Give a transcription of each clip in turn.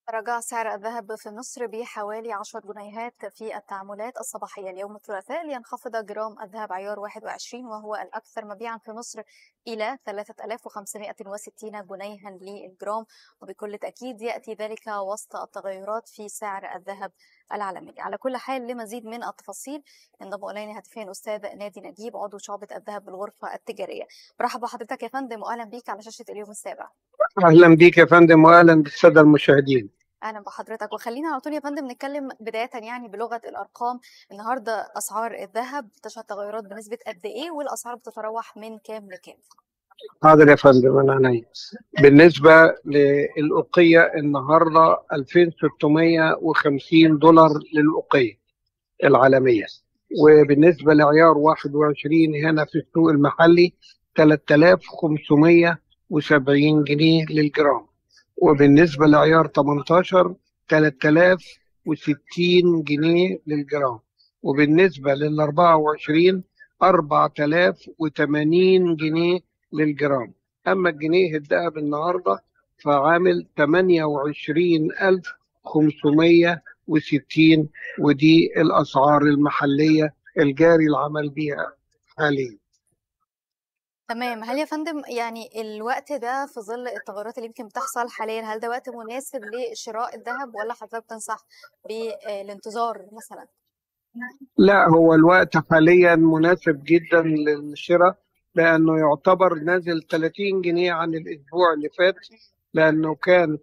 تراجع سعر الذهب في مصر بحوالي 10 جنيهات في التعاملات الصباحية اليوم الثلاثاء لينخفض جرام الذهب عيار 21 وهو الأكثر مبيعا في مصر إلى 3560 جنيها للجرام وبكل تأكيد يأتي ذلك وسط التغيرات في سعر الذهب العالمي على كل حال لمزيد من التفاصيل ينضم إلينا هاتفيا أستاذ نادي نجيب عضو شعبة الذهب بالغرفة التجارية برحب بحضرتك يا فندم وأهلا بيك على شاشة اليوم السابع اهلا بيك يا فندم واهلا بالساده المشاهدين اهلا بحضرتك وخلينا على طول يا فندم نتكلم بدايه يعني بلغه الارقام النهارده اسعار الذهب تشهد تغيرات بنسبه قد ايه والاسعار بتتراوح من كام لكام حاضر يا فندم انا عينيا بالنسبه للاوقيه النهارده 2650 دولار للاوقيه العالميه وبالنسبه لعيار 21 هنا في السوق المحلي 3570 جنيه للجرام وبالنسبة لعيار 18 3060 جنيه للجرام وبالنسبة لل 24 4080 جنيه للجرام أما الجنيه الذهب النهاردة فعامل 28560 ودي الأسعار المحلية الجاري العمل بها حاليا تمام هل يا فندم يعني الوقت ده في ظل التغيرات اللي يمكن بتحصل حاليا هل ده وقت مناسب لشراء الذهب ولا حضرتك تنصح بالانتظار مثلا؟ لا هو الوقت حاليا مناسب جدا للشراء لانه يعتبر نازل 30 جنيه عن الاسبوع اللي فات لانه كان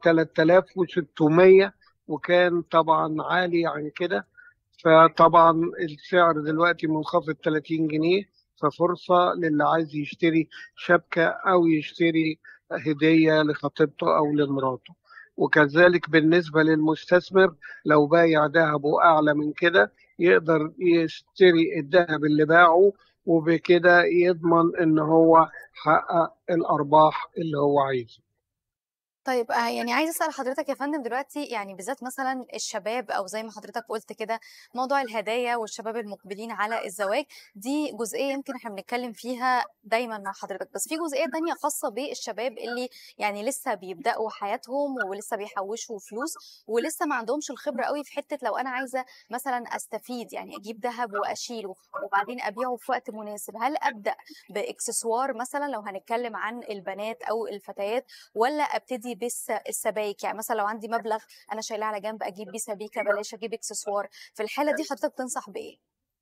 3600 وكان طبعا عالي عن كده فطبعا السعر دلوقتي منخفض 30 جنيه ففرصة للي عايز يشتري شبكة أو يشتري هدية لخطيبته أو لمراته وكذلك بالنسبة للمستثمر لو بايع ذهبه أعلى من كده يقدر يشتري الذهب اللي باعه وبكده يضمن ان هو حقق الارباح اللي هو عايزه طيب آه، يعني عايز اسال حضرتك يا فندم دلوقتي يعني بالذات مثلا الشباب او زي ما حضرتك قلت كده موضوع الهدايا والشباب المقبلين على الزواج دي جزئيه يمكن احنا بنتكلم فيها دايما مع حضرتك بس في جزئيه تانية خاصه بالشباب اللي يعني لسه بيبداوا حياتهم ولسه بيحوشوا فلوس ولسه ما عندهمش الخبره قوي في حته لو انا عايزه مثلا استفيد يعني اجيب ذهب واشيله وبعدين ابيعه في وقت مناسب هل ابدا باكسسوار مثلا لو هنتكلم عن البنات او الفتيات ولا ابتدي بس السبائك يعني مثلا لو عندي مبلغ انا شايلاه على جنب اجيب بيه سبيكه بلاش اجيب اكسسوار في الحاله دي حضرتك تنصح بايه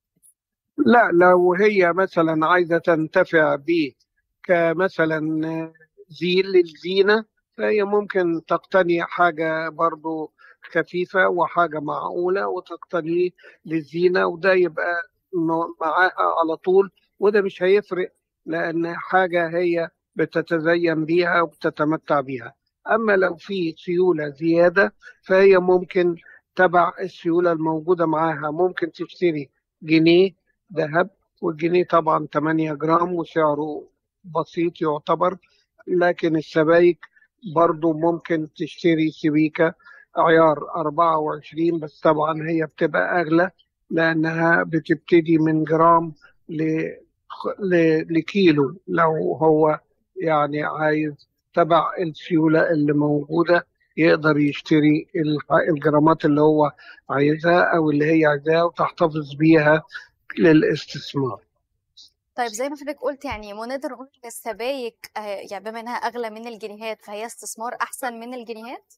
لا لو هي مثلا عايزه تنتفع بيه كمثلا زين للزينه فهي ممكن تقتني حاجه برضو خفيفه وحاجه معقوله وتقتنيه للزينه وده يبقى معاها على طول وده مش هيفرق لان حاجه هي بتتزين بيها وبتتمتع بيها اما لو في سيوله زياده فهي ممكن تبع السيوله الموجوده معاها ممكن تشتري جنيه ذهب والجنيه طبعا 8 جرام وسعره بسيط يعتبر لكن السبائك برضو ممكن تشتري سبيكه عيار 24 بس طبعا هي بتبقى اغلى لانها بتبتدي من جرام ل... ل... لكيلو لو هو يعني عايز تبع السيولة اللي موجودة يقدر يشتري الجرامات اللي هو عايزها أو اللي هي عايزاها وتحتفظ بيها للاستثمار طيب زي ما حضرتك قلت يعني نقدر نقول ان السبايك يعني بما انها اغلى من الجنيهات فهي استثمار احسن من الجنيهات؟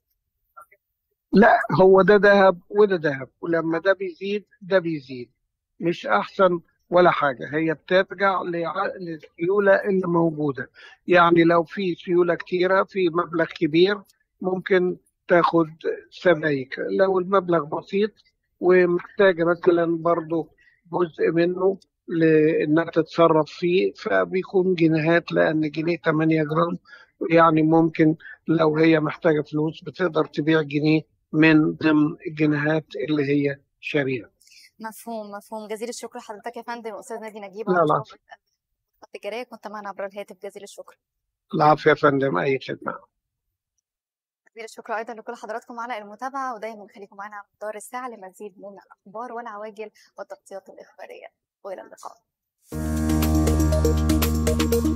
لا هو ده ذهب وده ذهب ولما ده بيزيد ده بيزيد مش احسن ولا حاجة هي بترجع للسيولة اللي موجودة يعني لو في سيولة كتيرة في مبلغ كبير ممكن تاخد سبايك لو المبلغ بسيط ومحتاجة مثلا برضو جزء منه لانها تتصرف فيه فبيكون جنيهات لان جنيه 8 جرام يعني ممكن لو هي محتاجة فلوس بتقدر تبيع جنيه من ضمن الجنيهات اللي هي شاريها مفهوم مفهوم جزيل الشكر لحضرتك يا فندم استاذ نادي نجيب لا لا التجاريه كنت معنا عبر الهاتف جزيل الشكر العفو يا فندم اي خدمه جزيل الشكر ايضا لكل حضراتكم على المتابعه ودايما خليكم معنا على مدار الساعه لمزيد من الاخبار والعواجل والتغطيات الاخباريه والى اللقاء